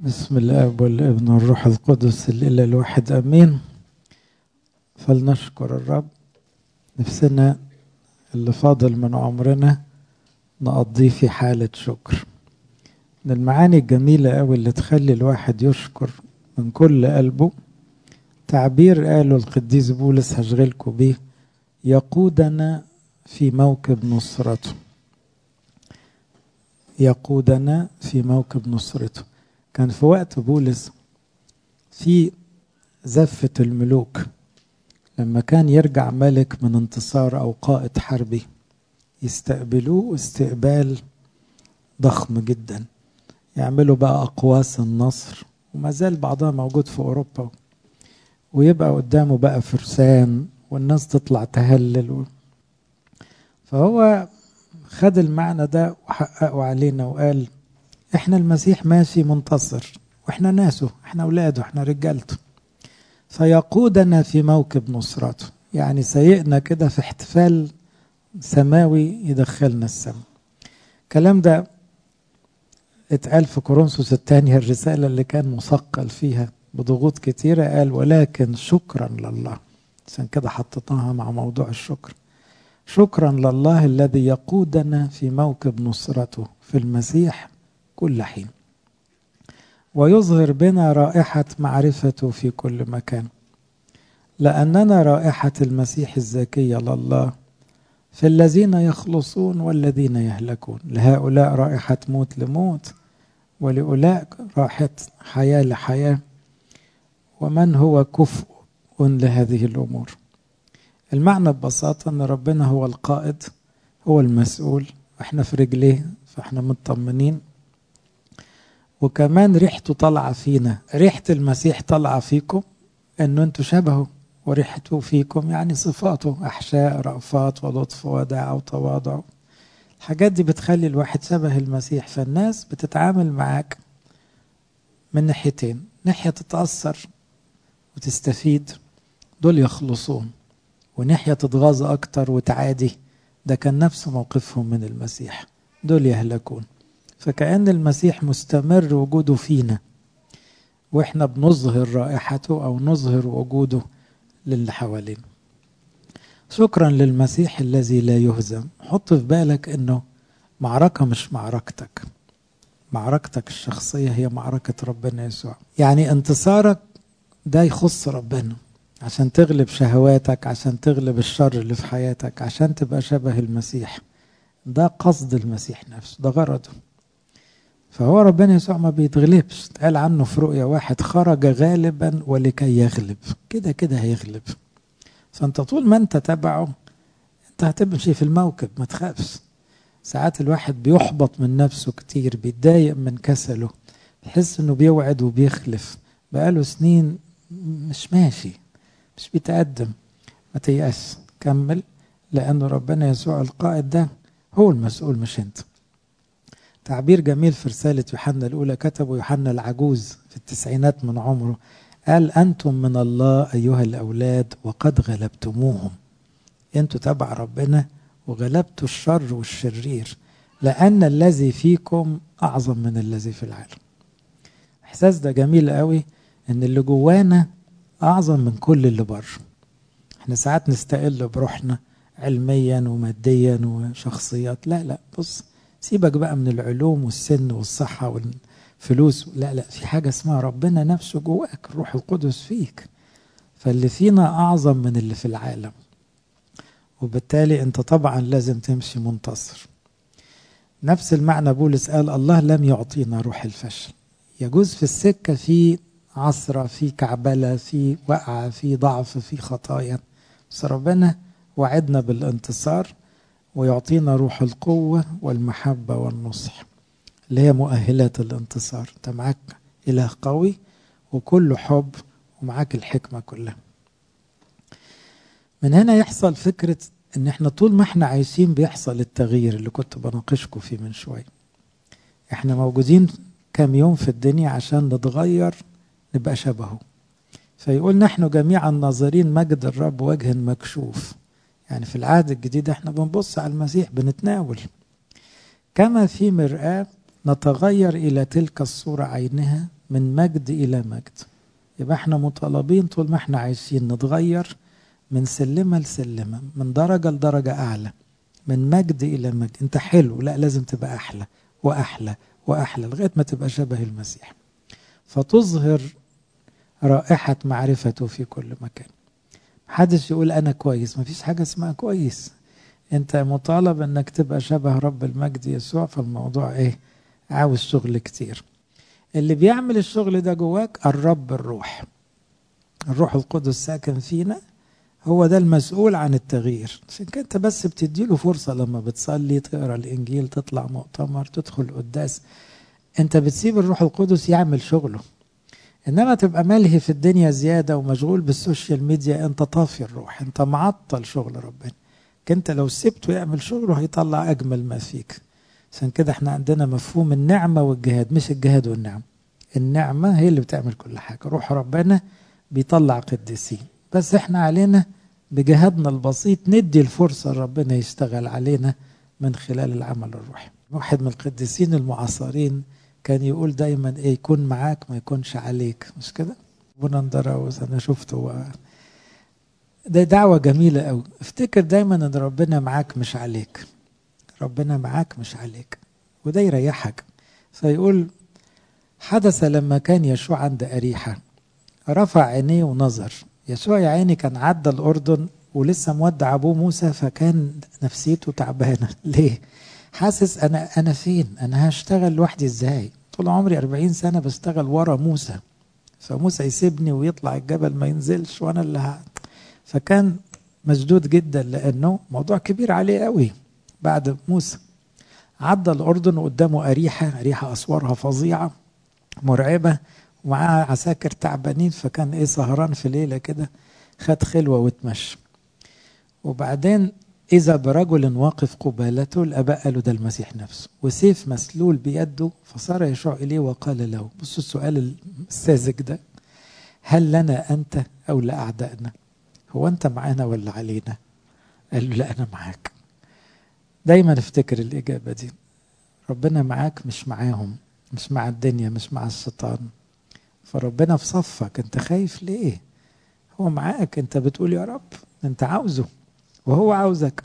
بسم الاب والابن والروح القدس الاله الواحد امين فلنشكر الرب نفسنا اللي فاضل من عمرنا نقضيه في حالة شكر من المعاني الجميلة أوي اللي تخلي الواحد يشكر من كل قلبه تعبير قاله القديس بولس هشغلكوا بيه يقودنا في موكب نصرته يقودنا في موكب نصرته كان في وقت بولس في زفة الملوك لما كان يرجع ملك من انتصار أو قائد حربي يستقبلوه استقبال ضخم جدا يعملوا بقى أقواس النصر وما زال بعضها موجود في أوروبا ويبقى قدامه بقى فرسان والناس تطلع تهلل و... فهو خد المعنى ده وحققه علينا وقال احنا المسيح ماشي منتصر واحنا ناسه احنا اولاده احنا رجالته فيقودنا في موكب نصرته يعني سيئنا كده في احتفال سماوي يدخلنا السماء الكلام ده اتقال في كورنثوس الثانية الرسالة اللي كان مثقل فيها بضغوط كتيرة قال ولكن شكرا لله عشان كده حطيناها مع موضوع الشكر شكرا لله الذي يقودنا في موكب نصرته في المسيح كل حين ويظهر بنا رائحة معرفته في كل مكان لأننا رائحة المسيح الزكية لله في الذين يخلصون والذين يهلكون لهؤلاء رائحة موت لموت ولأولئك رائحة حياة لحياة ومن هو كفء لهذه الأمور المعنى ببساطة أن ربنا هو القائد هو المسؤول وإحنا في رجليه فإحنا مطمنين وكمان ريحته طالعة فينا ريحة المسيح طالعة فيكم أنه أنتوا شبهه وريحته فيكم يعني صفاته أحشاء رأفات ولطف وداع وتواضع الحاجات دي بتخلي الواحد شبه المسيح فالناس بتتعامل معاك من ناحيتين ناحية تتأثر وتستفيد دول يخلصون وناحية تتغاظ أكتر وتعادي ده كان نفس موقفهم من المسيح دول يهلكون فكأن المسيح مستمر وجوده فينا واحنا بنظهر رائحته او نظهر وجوده للي حوالينا شكرا للمسيح الذي لا يهزم حط في بالك انه معركة مش معركتك معركتك الشخصية هي معركة ربنا يسوع يعني انتصارك ده يخص ربنا عشان تغلب شهواتك عشان تغلب الشر اللي في حياتك عشان تبقى شبه المسيح ده قصد المسيح نفسه ده غرضه فهو ربنا يسوع ما بيتغلبش قال عنه في رؤيا واحد خرج غالبا ولكي يغلب كده كده هيغلب فانت طول ما انت تبعه انت هتمشي في الموكب ما تخافش ساعات الواحد بيحبط من نفسه كتير بيتضايق من كسله بيحس انه بيوعد وبيخلف بقاله سنين مش ماشي مش بيتقدم ما تيأس كمل لأن ربنا يسوع القائد ده هو المسؤول مش انت تعبير جميل في رسالة يوحنا الأولى كتبه يوحنا العجوز في التسعينات من عمره قال أنتم من الله أيها الأولاد وقد غلبتموهم أنتوا تبع ربنا وغلبتوا الشر والشرير لأن الذي فيكم أعظم من الذي في العالم إحساس ده جميل قوي إن اللي جوانا أعظم من كل اللي بره احنا ساعات نستقل بروحنا علميا وماديا وشخصيات لا لا بص سيبك بقى من العلوم والسن والصحة والفلوس لا لا في حاجة اسمها ربنا نفسه جواك الروح القدس فيك فاللي فينا أعظم من اللي في العالم وبالتالي أنت طبعا لازم تمشي منتصر نفس المعنى بولس قال الله لم يعطينا روح الفشل يجوز في السكة في عصرة في كعبلة في وقعة في ضعف في خطايا بس ربنا وعدنا بالانتصار ويعطينا روح القوة والمحبة والنصح اللي هي مؤهلات الانتصار انت معاك إله قوي وكله حب ومعاك الحكمة كلها من هنا يحصل فكرة ان احنا طول ما احنا عايشين بيحصل التغيير اللي كنت بناقشكم فيه من شوية احنا موجودين كام يوم في الدنيا عشان نتغير نبقى شبهه فيقول نحن جميعا ناظرين مجد الرب وجه مكشوف يعني في العهد الجديد احنا بنبص على المسيح بنتناول كما في مرآة نتغير إلى تلك الصورة عينها من مجد إلى مجد يبقى احنا مطالبين طول ما احنا عايشين نتغير من سلمة لسلمة من درجة لدرجة أعلى من مجد إلى مجد أنت حلو لا لازم تبقى أحلى وأحلى وأحلى لغاية ما تبقى شبه المسيح فتظهر رائحة معرفته في كل مكان محدش يقول أنا كويس مفيش حاجة اسمها كويس أنت مطالب أنك تبقى شبه رب المجد يسوع فالموضوع إيه عاوز شغل كتير اللي بيعمل الشغل ده جواك الرب الروح الروح القدس ساكن فينا هو ده المسؤول عن التغيير عشان كده انت بس بتديله فرصه لما بتصلي تقرا الانجيل تطلع مؤتمر تدخل قداس انت بتسيب الروح القدس يعمل شغله انما تبقى ملهي في الدنيا زياده ومشغول بالسوشيال ميديا انت طافي الروح انت معطل شغل ربنا انت لو سبته يعمل شغله هيطلع اجمل ما فيك عشان كده احنا عندنا مفهوم النعمه والجهاد مش الجهاد والنعمه النعمه هي اللي بتعمل كل حاجه روح ربنا بيطلع قديسين بس احنا علينا بجهادنا البسيط ندي الفرصة ربنا يشتغل علينا من خلال العمل الروحي واحد من القديسين المعاصرين كان يقول دايما ايه يكون معاك ما يكونش عليك مش كده ابونا اندراوس انا شفته و... ده دعوة جميلة قوي افتكر دايما ان ربنا معاك مش عليك ربنا معاك مش عليك وده يريحك فيقول حدث لما كان يشوع عند أريحة رفع عينيه ونظر يسوع يا عيني كان عدى الأردن ولسه مودع أبوه موسى فكان نفسيته تعبانة ليه؟ حاسس أنا أنا فين؟ أنا هشتغل لوحدي إزاي؟ طول عمري 40 سنة بشتغل ورا موسى فموسى يسيبني ويطلع الجبل ما ينزلش وأنا اللي ه... فكان مشدود جدا لأنه موضوع كبير عليه قوي بعد موسى عدى الأردن وقدامه أريحة أريحة أسوارها فظيعة مرعبة ومعاه عساكر تعبانين فكان ايه سهران في ليلة كده خد خلوة واتمشى وبعدين إذا برجل واقف قبالته الآباء قالوا ده المسيح نفسه وسيف مسلول بيده فصار يشوع إليه وقال له بصوا السؤال الساذج ده هل لنا أنت أو لأعدائنا هو أنت معانا ولا علينا قال له لا أنا معاك دايما افتكر الإجابة دي ربنا معاك مش معاهم مش مع الدنيا مش مع الشيطان فربنا في صفك انت خايف ليه هو معاك انت بتقول يا رب انت عاوزه وهو عاوزك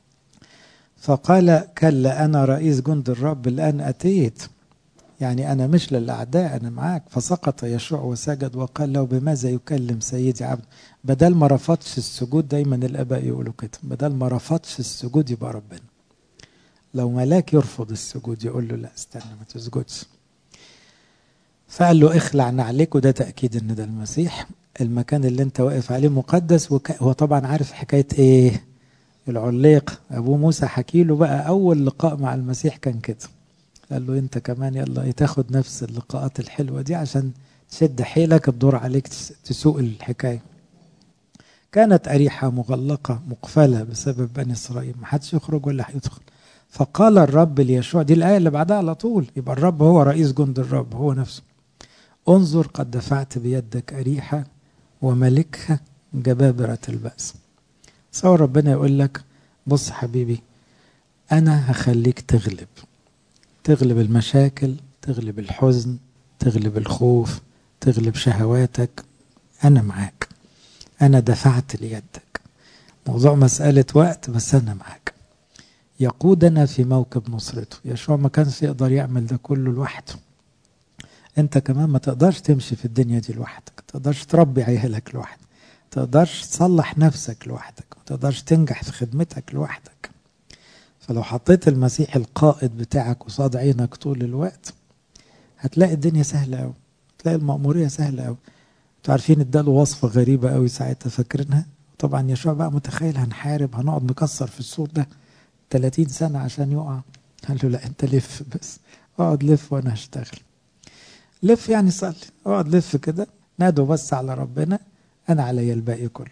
فقال كلا انا رئيس جند الرب الان اتيت يعني انا مش للاعداء انا معاك فسقط يشوع وسجد وقال له بماذا يكلم سيدي عبد بدل ما رفضش السجود دايما الاباء يقولوا كده بدل ما رفضش السجود يبقى ربنا لو ملاك يرفض السجود يقول له لا استنى ما تسجدش فقال له اخلع نعليك وده تأكيد ان ده المسيح المكان اللي انت واقف عليه مقدس وك... هو طبعا عارف حكاية ايه العليق ابو موسى حكي له بقى اول لقاء مع المسيح كان كده قال له انت كمان يلا تاخد نفس اللقاءات الحلوة دي عشان تشد حيلك الدور عليك تسوق الحكاية كانت أريحة مغلقة مقفلة بسبب بني إسرائيل ما حدش يخرج ولا هيدخل فقال الرب ليشوع دي الآية اللي بعدها على طول يبقى الرب هو رئيس جند الرب هو نفسه انظر قد دفعت بيدك أريحة وملكها جبابرة البأس صور ربنا يقول لك بص حبيبي أنا هخليك تغلب تغلب المشاكل تغلب الحزن تغلب الخوف تغلب شهواتك أنا معاك أنا دفعت ليدك موضوع مسألة وقت بس أنا معاك يقودنا في موكب نصرته يشوع ما كانش يقدر يعمل ده كله لوحده انت كمان ما تقدرش تمشي في الدنيا دي لوحدك ما تقدرش تربي عيالك لوحدك ما تقدرش تصلح نفسك لوحدك ما تقدرش تنجح في خدمتك لوحدك فلو حطيت المسيح القائد بتاعك قصاد عينك طول الوقت هتلاقي الدنيا سهلة قوي تلاقي المأمورية سهلة قوي انتوا عارفين اداله وصفة غريبة قوي ساعتها فاكرينها طبعا يشوع بقى متخيل هنحارب هنقعد نكسر في السور ده 30 سنة عشان يقع قال له لا انت لف بس اقعد لف وانا هشتغل لف يعني صلي اقعد لف كده نادوا بس على ربنا انا علي الباقي كله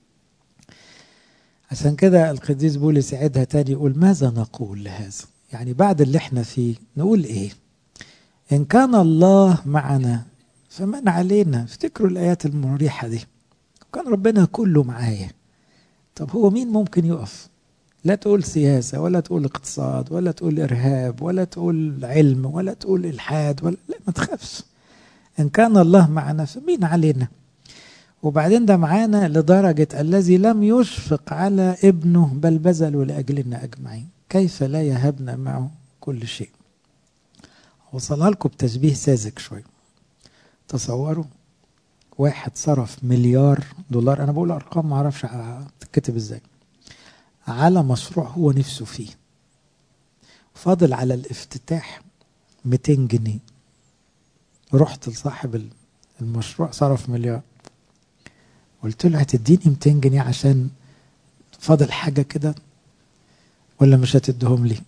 عشان كده القديس بولس يعيدها تاني يقول ماذا نقول لهذا يعني بعد اللي احنا فيه نقول ايه ان كان الله معنا فمن علينا افتكروا الايات المريحه دي كان ربنا كله معايا طب هو مين ممكن يقف لا تقول سياسة ولا تقول اقتصاد ولا تقول إرهاب ولا تقول علم ولا تقول إلحاد ولا لا ما تخافش إن كان الله معنا فمين علينا وبعدين ده معانا لدرجة الذي لم يشفق على ابنه بل بذله لأجلنا أجمعين كيف لا يهبنا معه كل شيء وصلها لكم بتشبيه ساذج شوية تصوروا واحد صرف مليار دولار انا بقول ارقام ما اعرفش تتكتب ازاي على مشروع هو نفسه فيه فاضل على الافتتاح 200 جنيه رحت لصاحب المشروع صرف مليار قلت له هتديني 200 جنيه عشان فاضل حاجة كده ولا مش هتديهم لي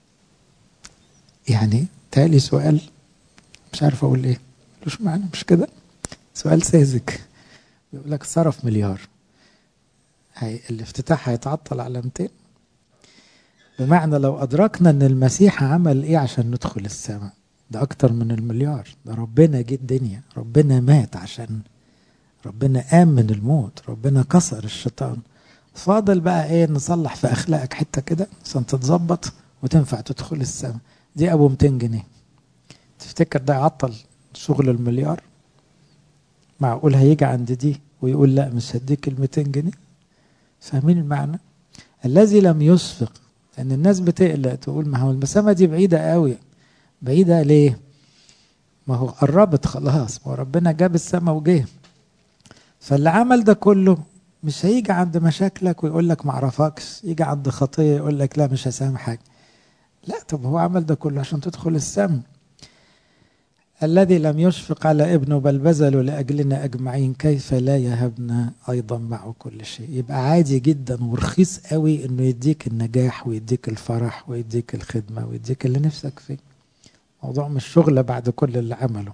يعني تالي سؤال مش عارف اقول ايه مش معنى مش كده سؤال ساذج بيقول لك صرف مليار هي الافتتاح هيتعطل على 200 بمعنى لو أدركنا أن المسيح عمل إيه عشان ندخل السماء ده أكتر من المليار ده ربنا جه الدنيا ربنا مات عشان ربنا قام من الموت ربنا كسر الشيطان فاضل بقى ايه نصلح في اخلاقك حته كده عشان تتظبط وتنفع تدخل السماء دي ابو 200 جنيه تفتكر ده يعطل شغل المليار معقول هيجي عند دي ويقول لا مش هديك ال 200 جنيه فاهمين المعنى الذي لم يسفق لان الناس بتقلق تقول ما هو المسافه دي بعيده قوي بعيده ليه ما هو قربت خلاص ما هو ربنا جاب السماء وجه فاللي عمل ده كله مش هيجي عند مشاكلك ويقول لك ما اعرفكش يجي عند خطيه يقول لك لا مش هسامحك لا طب هو عمل ده كله عشان تدخل السماء الذي لم يشفق على ابنه بل بذله لأجلنا أجمعين كيف لا يهبنا أيضا معه كل شيء يبقى عادي جدا ورخيص قوي أنه يديك النجاح ويديك الفرح ويديك الخدمة ويديك اللي نفسك فيه موضوع مش شغلة بعد كل اللي عمله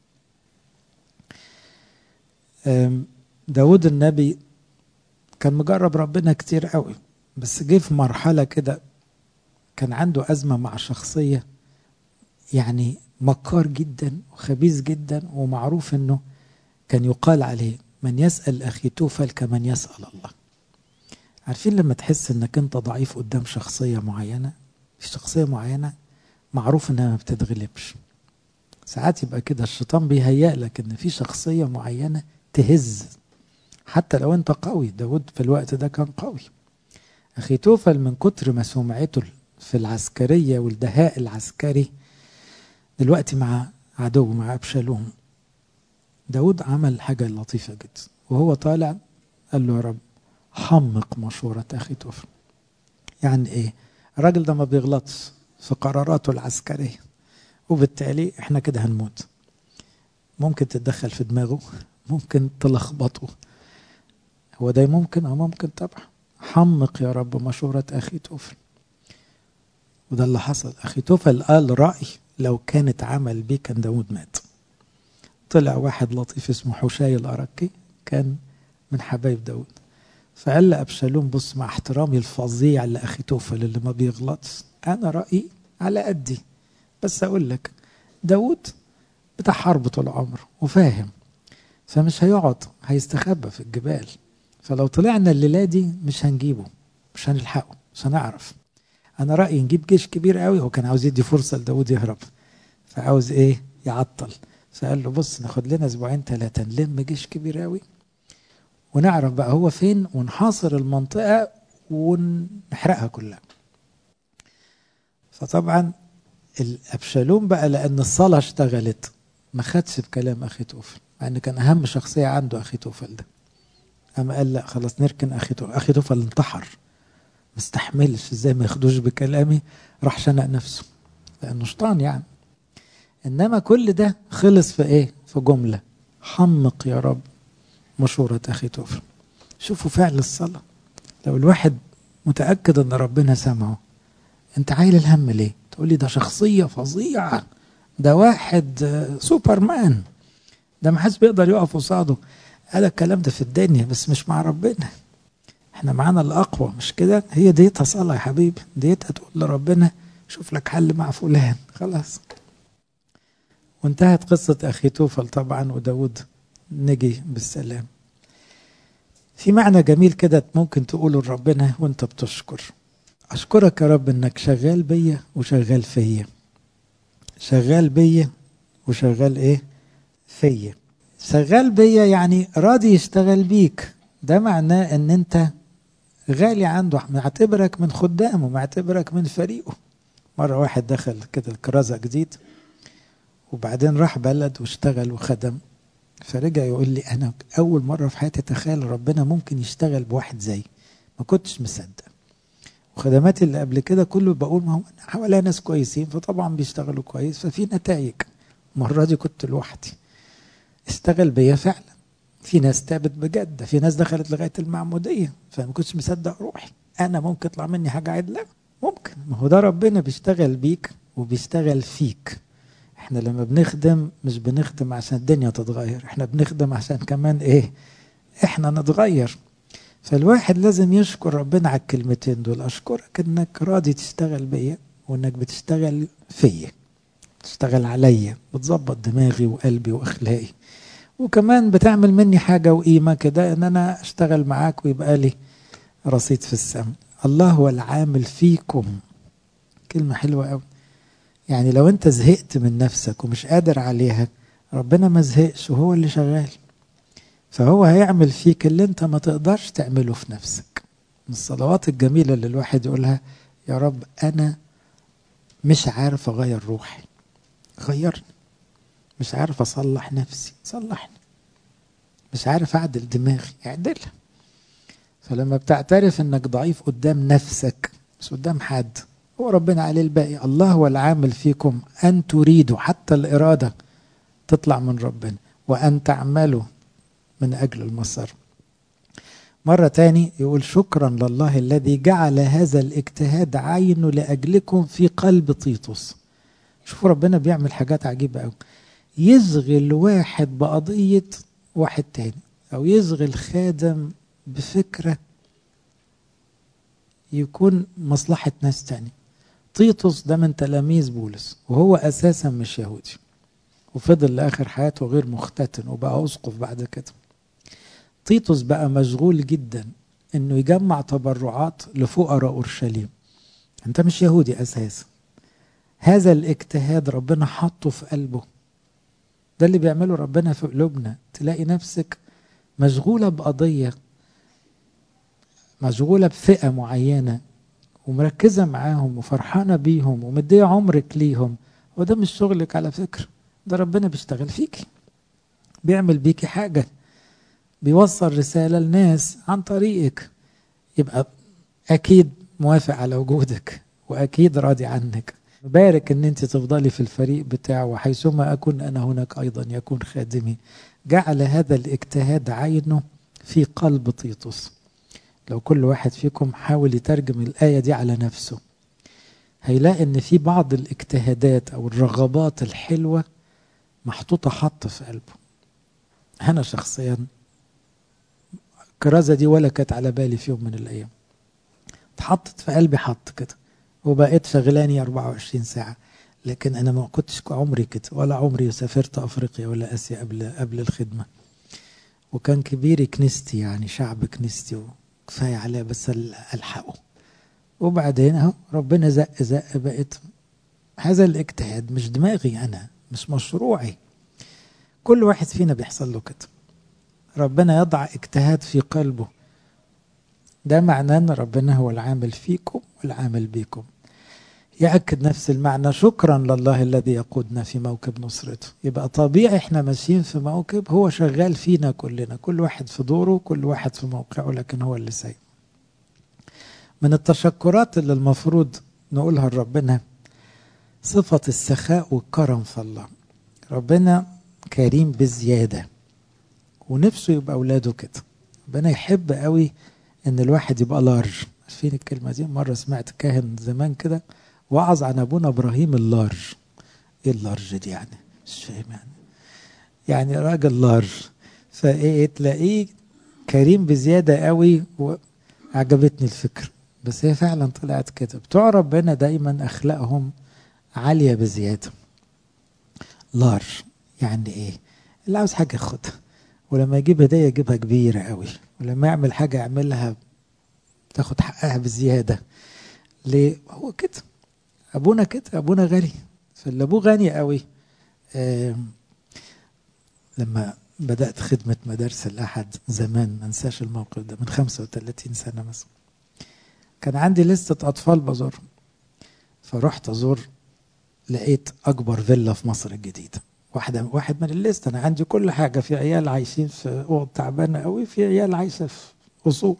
داود النبي كان مجرب ربنا كتير قوي بس جه في مرحلة كده كان عنده أزمة مع شخصية يعني مكار جدا وخبيث جدا ومعروف انه كان يقال عليه من يسأل أخي توفل كمن يسأل الله عارفين لما تحس انك انت ضعيف قدام شخصية معينة في شخصية معينة معروف انها ما بتتغلبش ساعات يبقى كده الشيطان بيهيأ لك ان في شخصية معينة تهز حتى لو انت قوي داود في الوقت ده كان قوي أخي توفل من كتر ما سمعته في العسكرية والدهاء العسكري دلوقتي مع عدو مع أبشالوم داود عمل حاجة لطيفة جدا وهو طالع قال له يا رب حمق مشورة أخي توفل يعني إيه الراجل ده ما بيغلطش في قراراته العسكرية وبالتالي احنا كده هنموت ممكن تتدخل في دماغه ممكن تلخبطه هو ده ممكن اه ممكن طبعا حمق يا رب مشورة أخي توفل وده اللي حصل أخي توفل قال رأي لو كانت عمل بيه كان داود مات طلع واحد لطيف اسمه حشاي الأركي كان من حبايب داود فقال لأبشالوم بص مع احترامي الفظيع لأخي توفل اللي ما بيغلطش أنا رأيي على قدي بس أقول لك داود بتاع حرب طول عمره وفاهم فمش هيقعد هيستخبى في الجبال فلو طلعنا الليلة دي مش هنجيبه مش هنلحقه مش هنعرف انا رايي نجيب جيش كبير قوي هو كان عاوز يدي فرصه لداود يهرب فعاوز ايه يعطل فقال له بص ناخد لنا اسبوعين ثلاثه نلم جيش كبير قوي ونعرف بقى هو فين ونحاصر المنطقه ونحرقها كلها فطبعا الابشالوم بقى لان الصلاه اشتغلت ما خدش بكلام اخي توفل مع ان كان اهم شخصيه عنده اخي توفل ده اما قال لا خلاص نركن اخي توفل اخي توفل انتحر مستحملش ازاي ما ياخدوش بكلامي راح شنق نفسه لانه شيطان يعني انما كل ده خلص في ايه في جمله حمق يا رب مشورة أخي توفل شوفوا فعل الصلاة لو الواحد متأكد أن ربنا سمعه أنت عايل الهم ليه؟ تقول لي ده شخصية فظيعة ده واحد سوبرمان ده ما حدش بيقدر يقف قصاده هذا الكلام ده في الدنيا بس مش مع ربنا احنا معانا الاقوى مش كده هي ديتها صلاه يا حبيبي ديتها تقول لربنا شوف لك حل مع فلان خلاص وانتهت قصة أخي توفل طبعا وداود نجي بالسلام في معنى جميل كده ممكن تقوله لربنا وانت بتشكر أشكرك يا رب إنك شغال بيا وشغال فيا شغال بيا وشغال إيه فيا شغال بيا يعني راضي يشتغل بيك ده معناه ان انت غالي عنده معتبرك من خدامه معتبرك من فريقه مرة واحد دخل كده الكرازة جديد وبعدين راح بلد واشتغل وخدم فرجع يقول لي انا اول مرة في حياتي اتخيل ربنا ممكن يشتغل بواحد زي ما كنتش مصدق وخدماتي اللي قبل كده كله بقول ما هو حواليا ناس كويسين فطبعا بيشتغلوا كويس ففي نتائج المرة دي كنت لوحدي اشتغل بيا فعلا في ناس تابت بجد في ناس دخلت لغايه المعموديه فما كنتش مصدق روحي انا ممكن يطلع مني حاجه عدله ممكن ما هو ده ربنا بيشتغل بيك وبيشتغل فيك احنا لما بنخدم مش بنخدم عشان الدنيا تتغير احنا بنخدم عشان كمان ايه احنا نتغير فالواحد لازم يشكر ربنا على الكلمتين دول اشكرك انك راضي تشتغل بيا وانك بتشتغل فيا تشتغل عليا بتظبط دماغي وقلبي واخلاقي وكمان بتعمل مني حاجة وقيمة كده ان انا اشتغل معاك ويبقى لي رصيد في السماء الله هو العامل فيكم كلمة حلوة قوي يعني لو انت زهقت من نفسك ومش قادر عليها ربنا ما زهقش وهو اللي شغال فهو هيعمل فيك اللي انت ما تقدرش تعمله في نفسك من الصلوات الجميلة اللي الواحد يقولها يا رب انا مش عارف اغير روحي غيرني مش عارف اصلح نفسي صلحني مش عارف اعدل دماغي اعدلها فلما بتعترف انك ضعيف قدام نفسك مش قدام حد هو ربنا عليه الباقي الله هو العامل فيكم ان تريدوا حتى الاراده تطلع من ربنا وان تعملوا من اجل المسار مرة تاني يقول شكرا لله الذي جعل هذا الاجتهاد عينه لأجلكم في قلب طيطس شوفوا ربنا بيعمل حاجات عجيبة قوي يشغل واحد بقضية واحد تاني أو يشغل خادم بفكرة يكون مصلحة ناس تاني طيطس ده من تلاميذ بولس وهو أساسا مش يهودي وفضل لآخر حياته غير مختتن وبقى أسقف بعد كده طيطس بقى مشغول جدا انه يجمع تبرعات لفقراء اورشليم انت مش يهودي اساسا هذا الاجتهاد ربنا حطه في قلبه ده اللي بيعمله ربنا في قلوبنا تلاقي نفسك مشغولة بقضية مشغولة بفئة معينة ومركزة معاهم وفرحانة بيهم ومدية عمرك ليهم وده مش شغلك على فكرة ده ربنا بيشتغل فيكي بيعمل بيكي حاجة بيوصل رسالة لناس عن طريقك يبقى أكيد موافق على وجودك وأكيد راضي عنك بارك ان انت تفضلي في الفريق بتاعه وحيثما اكون انا هناك ايضا يكون خادمي جعل هذا الاجتهاد عينه في قلب طيطس لو كل واحد فيكم حاول يترجم الآية دي على نفسه هيلاقي ان في بعض الاجتهادات او الرغبات الحلوة محطوطة حط في قلبه انا شخصيا الكرازة دي ولا كانت على بالي في يوم من الايام اتحطت في قلبي حط كده وبقيت شغلاني 24 ساعة لكن أنا ما كنتش عمري كده ولا عمري سافرت أفريقيا ولا آسيا قبل قبل الخدمة وكان كبيري كنيستي يعني شعب كنيستي وكفاية عليه بس ألحقه وبعدين أهو ربنا زق زق بقيت هذا الاجتهاد مش دماغي أنا مش مشروعي كل واحد فينا بيحصل له كده ربنا يضع اجتهاد في قلبه ده معناه ان ربنا هو العامل فيكم والعامل بيكم يأكد نفس المعنى شكرا لله الذي يقودنا في موكب نصرته يبقى طبيعي احنا ماشيين في موكب هو شغال فينا كلنا كل واحد في دوره كل واحد في موقعه لكن هو اللي سايق من التشكرات اللي المفروض نقولها لربنا صفة السخاء والكرم في الله ربنا كريم بزيادة ونفسه يبقى أولاده كده ربنا يحب قوي ان الواحد يبقى لارج عارفين الكلمه دي مره سمعت كاهن زمان كده وعظ عن ابونا ابراهيم اللارج ايه اللارج دي يعني مش فاهم يعني يعني راجل لارج فايه تلاقيه كريم بزياده قوي وعجبتني الفكره بس هي فعلا طلعت كده بتوع ربنا دايما اخلاقهم عاليه بزياده لارج يعني ايه اللي عاوز حاجه ياخدها ولما يجيب هديه يجيبها كبيره قوي ولما يعمل حاجة يعملها تاخد حقها بزيادة ليه؟ هو كده أبونا كده أبونا غني فاللي أبوه غني قوي لما بدأت خدمة مدارس الأحد زمان ما انساش الموقف ده من 35 سنة مثلا كان عندي لستة أطفال بزورهم فرحت أزور لقيت أكبر فيلا في مصر الجديدة واحدة واحد من الليست أنا عندي كل حاجة في عيال عايشين في أوض تعبانة قوي في عيال عايشة في قصور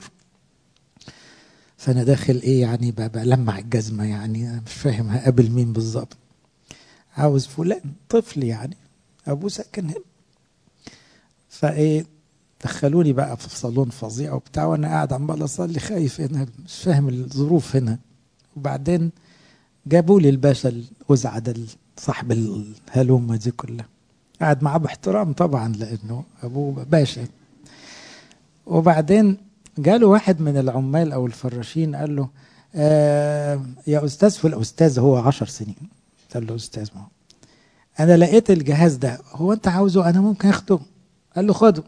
فأنا داخل إيه يعني بلمع الجزمة يعني أنا مش فاهم هقابل مين بالظبط عاوز فلان طفل يعني أبوه ساكن هنا فايه دخلوني بقى في صالون فظيع وبتاع وانا قاعد عمال اصلي خايف هنا مش فاهم الظروف هنا وبعدين جابوا لي الباشا الوزعه ده صاحب الهلومه دي كلها قاعد معاه باحترام طبعا لانه ابوه باشا وبعدين جاله واحد من العمال او الفراشين قال له آه يا استاذ فل استاذ هو عشر سنين قال له استاذ ما هو انا لقيت الجهاز ده هو انت عاوزه انا ممكن اخده قال له خده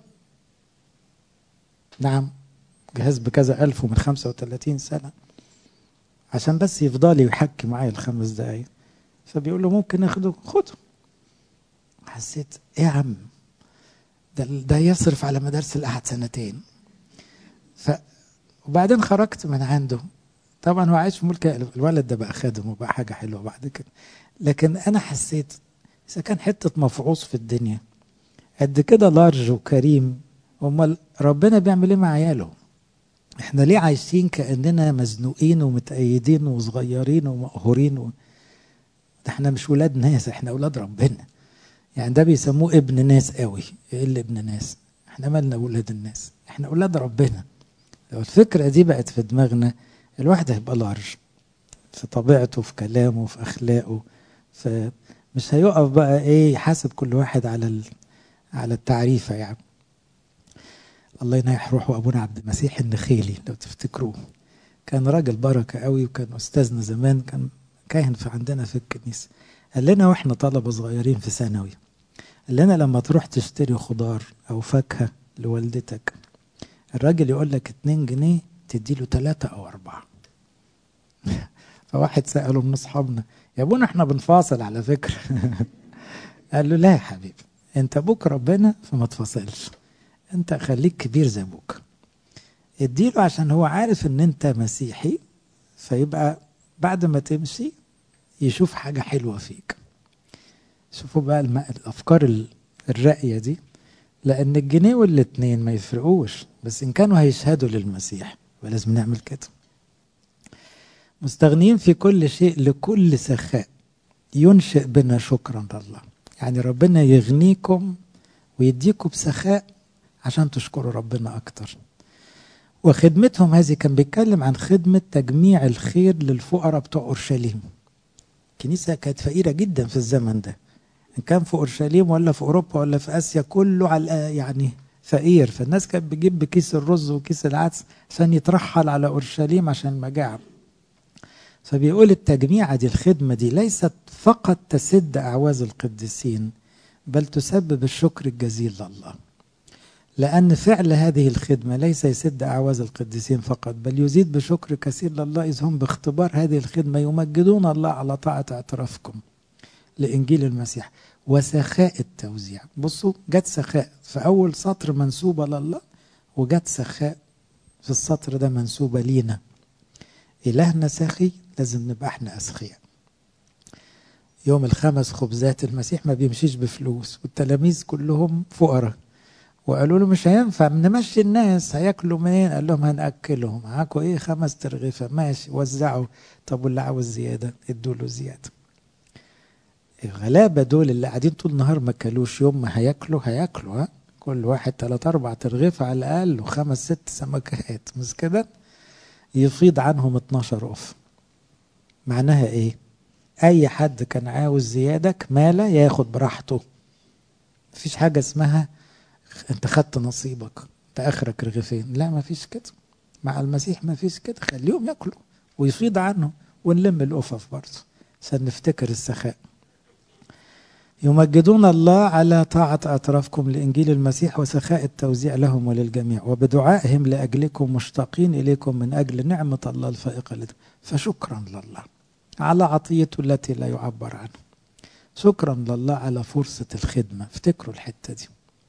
نعم جهاز بكذا ألف ومن خمسة وثلاثين سنة عشان بس يفضل يحكي معايا الخمس دقايق فبيقول له ممكن اخده خده حسيت ايه يا عم ده ده يصرف على مدارس الأحد سنتين ف وبعدين خرجت من عنده طبعا هو عايش في ملك الولد ده بقى خادم وبقى حاجة حلوة بعد كده لكن أنا حسيت إذا كان حتة مفعوص في الدنيا قد كده لارج وكريم امال ربنا بيعمل ايه مع عياله احنا ليه عايشين كاننا مزنوقين ومتأيدين وصغيرين ومقهورين و... ده احنا مش ولاد ناس احنا اولاد ربنا يعني ده بيسموه ابن ناس قوي ايه اللي ابن ناس احنا مالنا ولاد الناس احنا اولاد ربنا لو الفكره دي بقت في دماغنا الواحد هيبقى لارج في طبيعته في كلامه في اخلاقه فمش هيقف بقى ايه يحاسب كل واحد على ال... على التعريفة يعني الله ينيح روحه أبونا عبد المسيح النخيلي لو تفتكروه كان راجل بركة قوي وكان أستاذنا زمان كان كاهن في عندنا في الكنيسة قال لنا وإحنا طلبة صغيرين في ثانوي قال لنا لما تروح تشتري خضار أو فاكهة لوالدتك الراجل يقول لك 2 جنيه تدي له 3 أو 4 فواحد سأله من أصحابنا يا أبونا إحنا بنفاصل على فكرة قال له لا يا حبيبي انت ابوك ربنا فما تفصلش انت خليك كبير زي ابوك اديله عشان هو عارف ان انت مسيحي فيبقى بعد ما تمشي يشوف حاجة حلوة فيك شوفوا بقى الم... الافكار الراقية دي لان الجنيه والاتنين ما يفرقوش بس ان كانوا هيشهدوا للمسيح ولازم نعمل كده مستغنين في كل شيء لكل سخاء ينشئ بنا شكرا لله يعني ربنا يغنيكم ويديكم بسخاء عشان تشكروا ربنا أكتر وخدمتهم هذه كان بيتكلم عن خدمة تجميع الخير للفقراء بتوع أورشليم الكنيسة كانت فقيرة جدا في الزمن ده إن كان في أورشليم ولا في أوروبا ولا في آسيا كله على يعني فقير فالناس كانت بتجيب بكيس الرز وكيس العدس عشان يترحل على أورشليم عشان المجاعة فبيقول التجميعة دي الخدمة دي ليست فقط تسد أعواز القديسين بل تسبب الشكر الجزيل لله لأن فعل هذه الخدمة ليس يسد أعواز القديسين فقط بل يزيد بشكر كثير لله إذ هم باختبار هذه الخدمة يمجدون الله على طاعة اعترافكم لإنجيل المسيح وسخاء التوزيع بصوا جت سخاء في أول سطر منسوبة لله وجت سخاء في السطر ده منسوبة لينا إلهنا سخي لازم نبقى احنا أسخياء يوم الخمس خبزات المسيح ما بيمشيش بفلوس والتلاميذ كلهم فقراء وقالوا له مش هينفع نمشي الناس هياكلوا منين قال لهم هنأكلهم معاكوا ايه خمس ترغيفة ماشي وزعوا طب واللي عاوز زيادة ادوا له زيادة الغلابة دول اللي قاعدين طول النهار ما كلوش يوم ما هياكلوا هياكلوا ها كل واحد تلات أربع ترغيفة على الأقل وخمس ست سمكات مش كده يفيض عنهم 12 أوف معناها إيه؟ أي حد كان عاوز زيادة كمالة ياخد براحته مفيش حاجة اسمها أنت خدت نصيبك أنت آخرك رغيفين لا مفيش كده مع المسيح مفيش كده خليهم ياكلوا ويفيض عنهم ونلم الأفف برضه عشان نفتكر السخاء يمجدون الله على طاعة أطرافكم لإنجيل المسيح وسخاء التوزيع لهم وللجميع وبدعائهم لأجلكم مشتاقين إليكم من أجل نعمة الله الفائقة لكم فشكرا لله على عطيته التي لا يعبر عنها شكرا لله على فرصة الخدمة افتكروا الحتة دي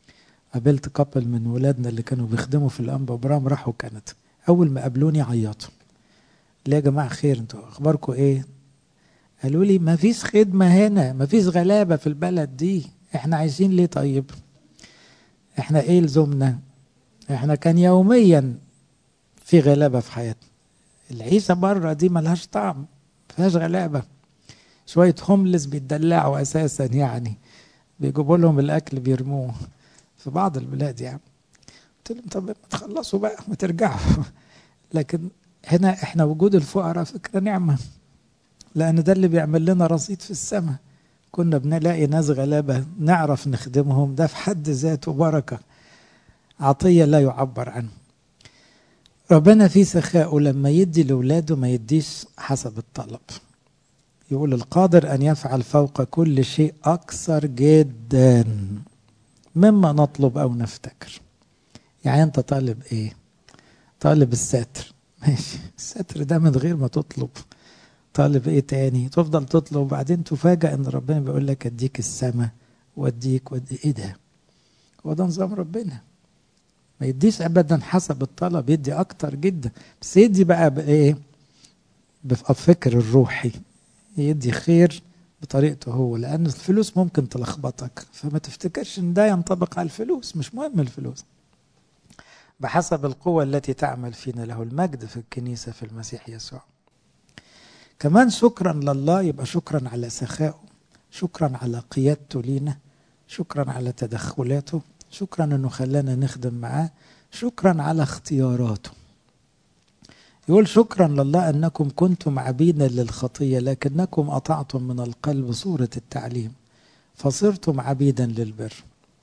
قابلت كابل من ولادنا اللي كانوا بيخدموا في الانبا برام راحوا كندا اول ما قابلوني عيطوا ليه يا جماعه خير انتوا اخباركم ايه قالوا لي ما فيش خدمه هنا ما فيش غلابه في البلد دي احنا عايزين ليه طيب احنا ايه لزومنا احنا كان يوميا في غلابه في حياتنا العيشه بره دي ملهاش طعم فيهاش غلابه شويه هوملس بيتدلعوا اساسا يعني بيجيبوا لهم الاكل بيرموه في بعض البلاد يعني قلت لهم طب ما تخلصوا بقى ما ترجعوا لكن هنا احنا وجود الفقراء فكره نعمه لان ده اللي بيعمل لنا رصيد في السماء كنا بنلاقي ناس غلابه نعرف نخدمهم ده في حد ذاته بركه عطيه لا يعبر عنه ربنا في سخاءه لما يدي لاولاده ما يديش حسب الطلب يقول القادر ان يفعل فوق كل شيء اكثر جدا مما نطلب او نفتكر يعني انت طالب ايه طالب الستر ماشي الستر ده من غير ما تطلب طالب ايه تاني تفضل تطلب وبعدين تفاجأ ان ربنا بيقول لك اديك السماء واديك وادي ايه ده هو ده نظام ربنا ما يديش ابدا حسب الطلب يدي اكتر جدا بس يدي بقى بايه بالفكر الروحي يدي خير بطريقته هو لان الفلوس ممكن تلخبطك فما تفتكرش ان ده ينطبق على الفلوس مش مهم الفلوس بحسب القوة التي تعمل فينا له المجد في الكنيسة في المسيح يسوع كمان شكرا لله يبقى شكرا على سخائه شكرا على قيادته لينا شكرا على تدخلاته شكرا انه خلانا نخدم معاه شكرا على اختياراته يقول شكرا لله انكم كنتم عبيدا للخطيه لكنكم اطعتم من القلب صوره التعليم فصرتم عبيدا للبر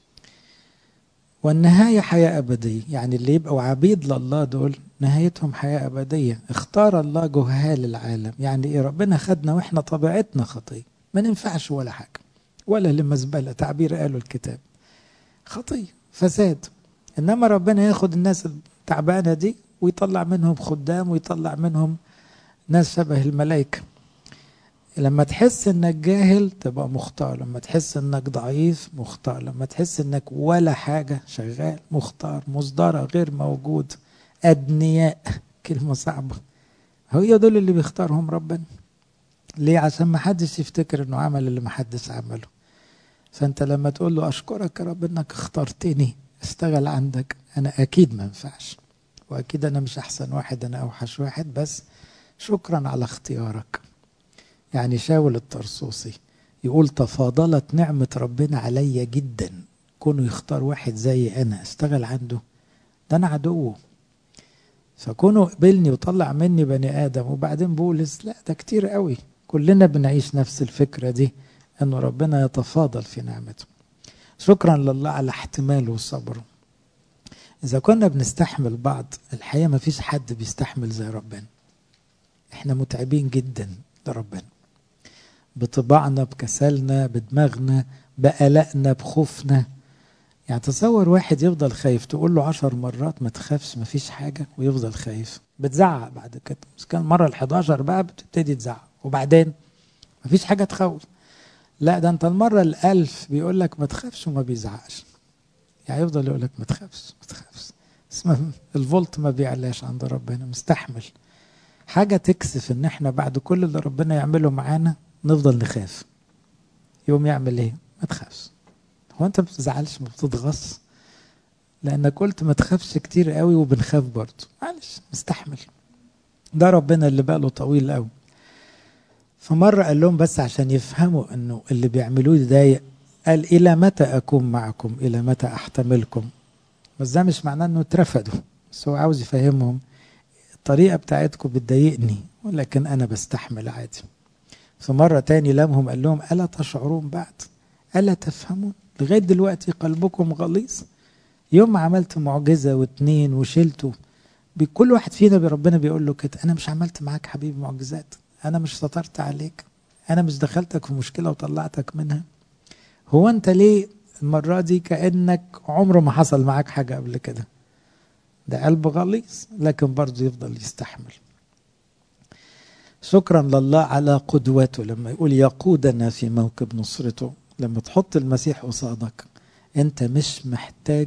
والنهاية حياة أبدية يعني اللي يبقوا عبيد لله دول نهايتهم حياة أبدية اختار الله جهال العالم يعني إيه ربنا خدنا وإحنا طبيعتنا خطية ما ننفعش ولا حاجة ولا لمزبلة تعبير قالوا الكتاب خطية فساد إنما ربنا ياخد الناس التعبانة دي ويطلع منهم خدام ويطلع منهم ناس شبه الملائكة لما تحس انك جاهل تبقى مختار لما تحس انك ضعيف مختار لما تحس انك ولا حاجة شغال مختار مصدرة غير موجود أدنياء كلمة صعبة هي دول اللي بيختارهم ربنا ليه عشان ما حدش يفتكر انه عمل اللي ما حدش عمله فانت لما تقول له اشكرك يا رب انك اخترتني اشتغل عندك انا اكيد ما ينفعش واكيد انا مش احسن واحد انا اوحش واحد بس شكرا على اختيارك يعني شاول الطرسوسي يقول تفاضلت نعمة ربنا عليا جدا كونه يختار واحد زي أنا اشتغل عنده ده أنا عدوه فكونه قبلني وطلع مني بني آدم وبعدين بولس لا ده كتير قوي كلنا بنعيش نفس الفكرة دي أنه ربنا يتفاضل في نعمته شكرا لله على احتماله وصبره إذا كنا بنستحمل بعض الحقيقة ما فيش حد بيستحمل زي ربنا احنا متعبين جدا لربنا بطباعنا بكسلنا بدماغنا بقلقنا بخوفنا يعني تصور واحد يفضل خايف تقول له عشر مرات ما تخافش ما فيش حاجة ويفضل خايف بتزعق بعد كده بس كان مرة الحداشر بقى بتبتدي تزعق وبعدين ما فيش حاجة تخوف لا ده انت المرة الألف بيقول لك ما تخافش وما بيزعقش يعني يفضل يقول لك ما تخافش ما تخافش اسمه الفولت ما بيعلاش عند ربنا مستحمل حاجة تكسف ان احنا بعد كل اللي ربنا يعمله معانا نفضل نخاف يوم يعمل ايه ما تخافش هو انت ما بتزعلش ما بتتغص لانك قلت ما تخافش كتير قوي وبنخاف برضه معلش مستحمل ده ربنا اللي بقى له طويل قوي فمرة قال لهم بس عشان يفهموا انه اللي بيعملوه ده قال الى متى اكون معكم الى متى احتملكم بس ده مش معناه انه اترفدوا بس هو عاوز يفهمهم الطريقة بتاعتكم بتضايقني ولكن انا بستحمل عادي في مرة تاني لمهم قال لهم ألا تشعرون بعد ألا تفهمون لغاية دلوقتي قلبكم غليظ يوم ما عملت معجزة واتنين وشلته كل واحد فينا بربنا بيقول له كده أنا مش عملت معاك حبيبي معجزات أنا مش سترت عليك أنا مش دخلتك في مشكلة وطلعتك منها هو أنت ليه المرة دي كأنك عمره ما حصل معاك حاجة قبل كده ده قلب غليظ لكن برضه يفضل يستحمل شكرا لله على قدوته لما يقول يقودنا في موكب نصرته لما تحط المسيح قصادك انت مش محتاج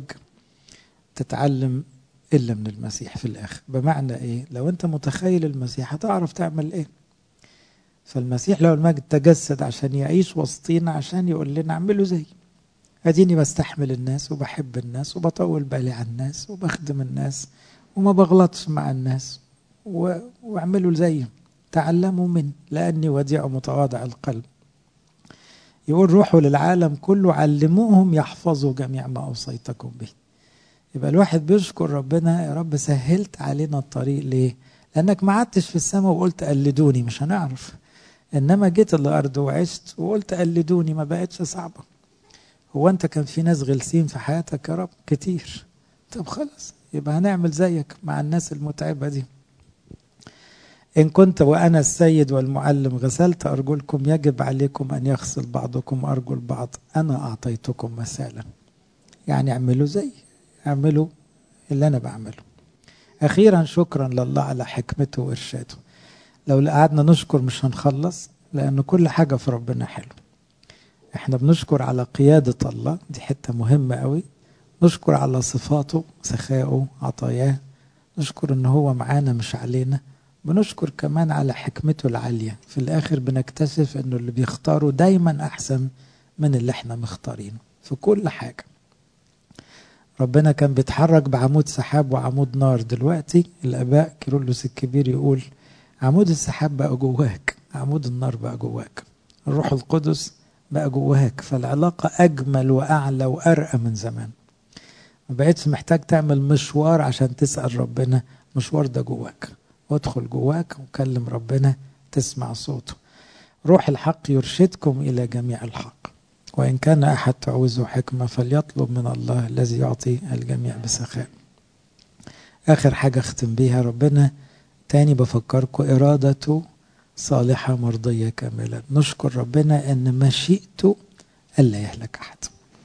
تتعلم الا من المسيح في الاخر بمعنى ايه لو انت متخيل المسيح هتعرف تعمل ايه فالمسيح له المجد تجسد عشان يعيش وسطينا عشان يقول لنا اعملوا زي اديني بستحمل الناس وبحب الناس وبطول بالي على الناس وبخدم الناس وما بغلطش مع الناس و... واعملوا زيي تعلموا مني لاني وديع متواضع القلب يقول روحوا للعالم كله علموهم يحفظوا جميع ما اوصيتكم به يبقى الواحد بيشكر ربنا يا رب سهلت علينا الطريق ليه لانك ما قعدتش في السماء وقلت قلدوني مش هنعرف انما جيت الارض وعشت وقلت قلدوني ما بقتش صعبه هو انت كان في ناس غلسين في حياتك يا رب كتير طب خلاص يبقى هنعمل زيك مع الناس المتعبه دي إن كنت وأنا السيد والمعلم غسلت أرجلكم يجب عليكم أن يغسل بعضكم أرجل بعض أنا أعطيتكم مثالا يعني اعملوا زي اعملوا اللي أنا بعمله أخيرا شكرا لله على حكمته وإرشاده لو قعدنا نشكر مش هنخلص لأن كل حاجة في ربنا حلو احنا بنشكر على قيادة الله دي حتة مهمة قوي نشكر على صفاته سخائه عطاياه نشكر ان هو معانا مش علينا بنشكر كمان على حكمته العالية في الآخر بنكتشف أنه اللي بيختاره دايما أحسن من اللي احنا مختارينه في كل حاجة ربنا كان بيتحرك بعمود سحاب وعمود نار دلوقتي الآباء كيرلس الكبير يقول عمود السحاب بقى جواك عمود النار بقى جواك الروح القدس بقى جواك فالعلاقة أجمل وأعلى وأرقى من زمان ما بقيتش محتاج تعمل مشوار عشان تسأل ربنا مشوار ده جواك وادخل جواك وكلم ربنا تسمع صوته روح الحق يرشدكم إلى جميع الحق وإن كان أحد تعوزه حكمة فليطلب من الله الذي يعطي الجميع بسخاء آخر حاجة أختم بيها ربنا تاني بفكركم إرادته صالحة مرضية كاملة نشكر ربنا أن مشيئته ألا يهلك أحد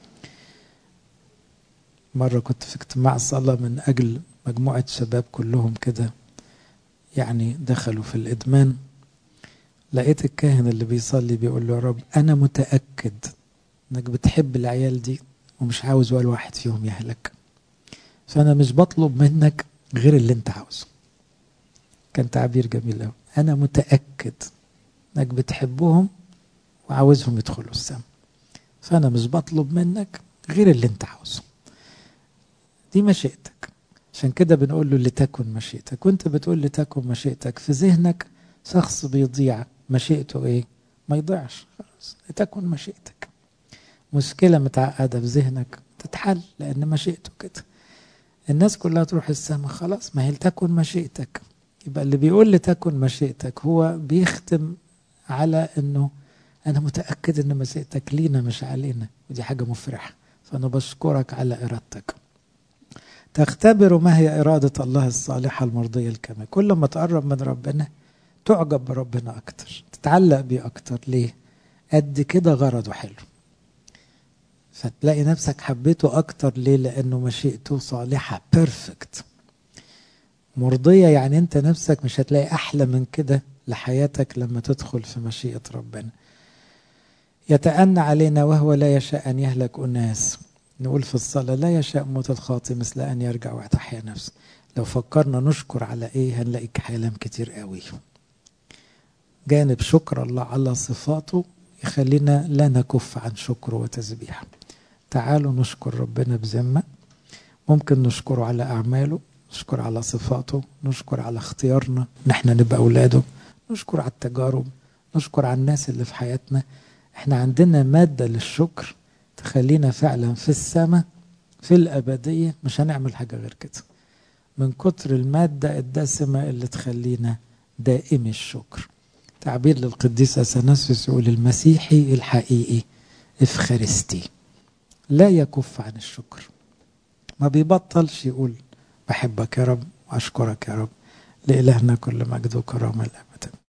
مرة كنت في اجتماع صلاة من أجل مجموعة شباب كلهم كده يعني دخلوا في الإدمان لقيت الكاهن اللي بيصلي بيقول له يا رب أنا متأكد إنك بتحب العيال دي ومش عاوز ولا واحد فيهم يهلك فأنا مش بطلب منك غير اللي أنت عاوزه كان تعبير جميل أوي أنا متأكد إنك بتحبهم وعاوزهم يدخلوا السما فأنا مش بطلب منك غير اللي أنت عاوزه دي مشيئتك عشان كده بنقول له لتكن مشيئتك وانت بتقول لتكن مشيئتك في ذهنك شخص بيضيع مشيئته ايه ما يضيعش خلاص لتكن مشيئتك مشكلة متعقدة في ذهنك تتحل لأن مشيئته كده الناس كلها تروح السما خلاص ما هي لتكن مشيئتك يبقى اللي بيقول لتكن مشيئتك هو بيختم على انه انا متأكد ان مشيئتك لينا مش علينا ودي حاجة مفرحة فانا بشكرك على ارادتك تختبر ما هي إرادة الله الصالحة المرضية الكاملة كل ما تقرب من ربنا تعجب بربنا أكتر تتعلق بيه أكتر ليه قد كده غرضه حلو فتلاقي نفسك حبيته أكتر ليه لأنه مشيئته صالحة بيرفكت مرضية يعني أنت نفسك مش هتلاقي أحلى من كده لحياتك لما تدخل في مشيئة ربنا يتأنى علينا وهو لا يشاء أن يهلك أناس نقول في الصلاة لا يشاء موت الخاطئ مثل أن يرجع ويتحيا نفسه لو فكرنا نشكر على إيه هنلاقي كلام كتير قوي جانب شكر الله على صفاته يخلينا لا نكف عن شكره وتسبيحه تعالوا نشكر ربنا بذمة ممكن نشكره على أعماله نشكر على صفاته نشكر على اختيارنا نحن نبقى أولاده نشكر على التجارب نشكر على الناس اللي في حياتنا احنا عندنا مادة للشكر تخلينا فعلا في السماء في الأبدية مش هنعمل حاجة غير كده من كتر المادة الدسمة اللي تخلينا دائم الشكر تعبير للقديس أثناسيوس يقول المسيحي الحقيقي إفخارستي لا يكف عن الشكر ما بيبطلش يقول بحبك يا رب وأشكرك يا رب لإلهنا كل مجد وكرامة الأبد